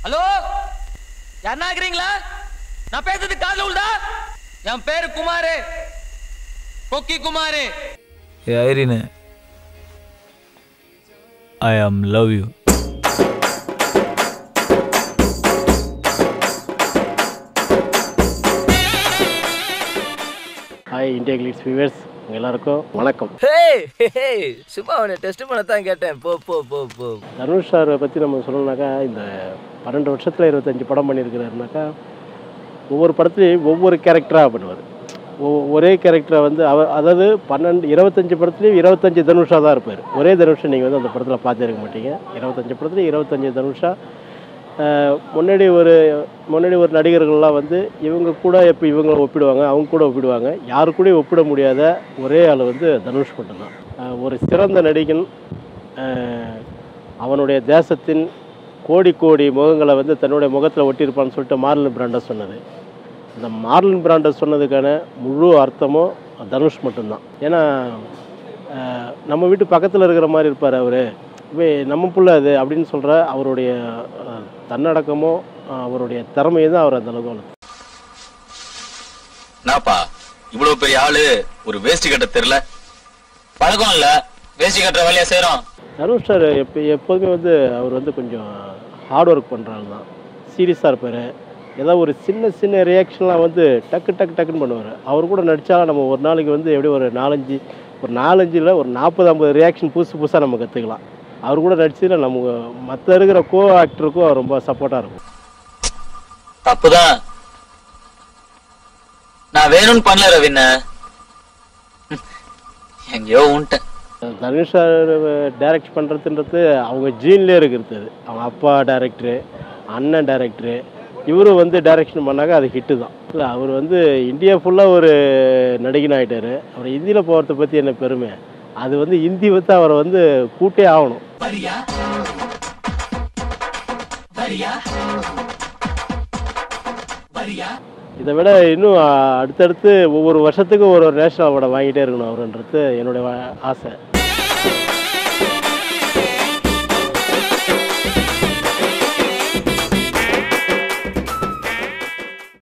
hello யாருன்னா இருக்கிறீங்களா நான் பேசுறது காதுல உள்டா என் பேரு குமாரு கொக்கி குமாரு ஏ ஐரினு I am love you hi India clicks viewers உங்கள் எல்லாருக்கும் வணக்கம் ஹே ஹே சும்மா அவனை டெஸ்ட் பண்ண தான் கேட்டேன் போ போ போ போ தனுஷ் சாரை பற்றி நம்ம சொல்லணும்னாக்கா இந்த பன்னெண்டு வருஷத்தில் இருபத்தஞ்சி படம் பண்ணியிருக்கிறாருனாக்கா ஒவ்வொரு படத்துலையும் ஒவ்வொரு கேரக்டராக பண்ணுவார் ஒ- ஒரே கேரக்டரை வந்து அவர் அதாவது பன்னெண்டு இருபத்தஞ்சி படத்துலையும் இருபத்தஞ்சி தனுஷாக தான் இருப்பார் ஒரே தனுஷை நீங்கள் வந்து அந்த படத்தில் பார்த்துருக்க மாட்டீங்க இருபத்தஞ்சி படத்துலையும் இருபத்தஞ்சி தனுஷா ஆஹ், முன்னாடி ஒரு முன்னாடி ஒரு நடிகர்கள்லாம் வந்து இவங்க கூட எப்போ இவங்க ஒப்பிடுவாங்க அவங்க கூட ஒப்பிடுவாங்க யாரு கூடயும் ஒப்பிட முடியாத ஒரே ஆள் வந்து தனுஷ் மட்டும்தான் ஆஹ், ஒரு சிறந்த நடிகன் ஆஹ், அவனுடைய தேசத்தின் கோடி கோடி முகங்களை வந்து தன்னுடைய முகத்தில் ஒட்டியிருப்பான்னு சொல்லிட்டு மார்லன் பிராண்டஸ் சொன்னது இந்த மார்லன் பிராண்டஸ் சொன்னதுக்கான முழு அர்த்தமும் தனுஷ் மட்டும்தான் ஏன்னா ஆஹ், நம்ம வீட்டு பக்கத்தில் இருக்கிற மாதிரி இருப்பார் அவர் நம்ம புள்ள அது அப்படின்னு சொல்கிற அவருடைய ஆஹ், தன்னடக்கமும் ஆஹ், அவருடைய திறமையும் தான் அவர் அந்த அளவுக்கு வளர்த்து என்னப்பா இவ்வளவு பெரிய ஆளு ஒரு வேஷ்டி கட்ட தெரியல பழக்கம் இல்ல வேஷ்டி கட்டுற வேலையா செய்யறோம் தனுஷ் சார் எப்போ எப்போதுமே வந்து அவர் வந்து கொஞ்சம் ஹார்ட் ஒர்க் பண்ணுறாங்க தான் சீரியஸாக இருப்பார் ஏதோ ஒரு சின்ன சின்ன ரியாக்ஷன்லாம் வந்து டக்கு டக்கு டக்குன்னு பண்ணுவார் அவர் கூட நடித்தா நம்ம ஒரு நாளைக்கு வந்து எப்படி ஒரு நாலஞ்சு ஒரு நாலஞ்சில் ஒரு நாற்பது ஐம்பது ரியாக்ஷன் புதுசு புதுசாக நம்ம கற்றுக்கலாம் அவர் கூட நடிச்சதில் நமக்கு மற்ற இருக்கிற கோ ஆக்டருக்கும் அவர் ரொம்ப சப்போர்ட்டாக இருக்கும் தப்புதான் நான் வேணும்னு பண்ணல ரவின எங்கேயோ உன்ட்டேன் தனுஷ் சார் டைரக்ட் பண்ணுறதுன்றது அவங்க ஜீன்லேயே இருக்கிறது அது அவங்க அப்பா டைரக்டரு அண்ணன் டைரக்டரு இவரும் வந்து டைரக்ஷன் பண்ணாக்க அது ஹிட்டு தான் இல்லை அவர் வந்து இந்தியா ஃபுல்லாக ஒரு நடிகன் ஆகிட்டார் அவர் ஹிந்தியில் போகிறத பற்றி என்ன பெருமை அது வந்து ஹிந்தி வந்து அவரை வந்து கூட்டே ஆகணும் இதை விட இன்னும் அடுத்தடுத்து ஒவ்வொரு வருஷத்துக்கும் ஒரு ஒரு நேஷனல் அவார்டை வாங்கிட்டே இருக்கணும் அவருன்றது என்னுடைய வா- ஆசை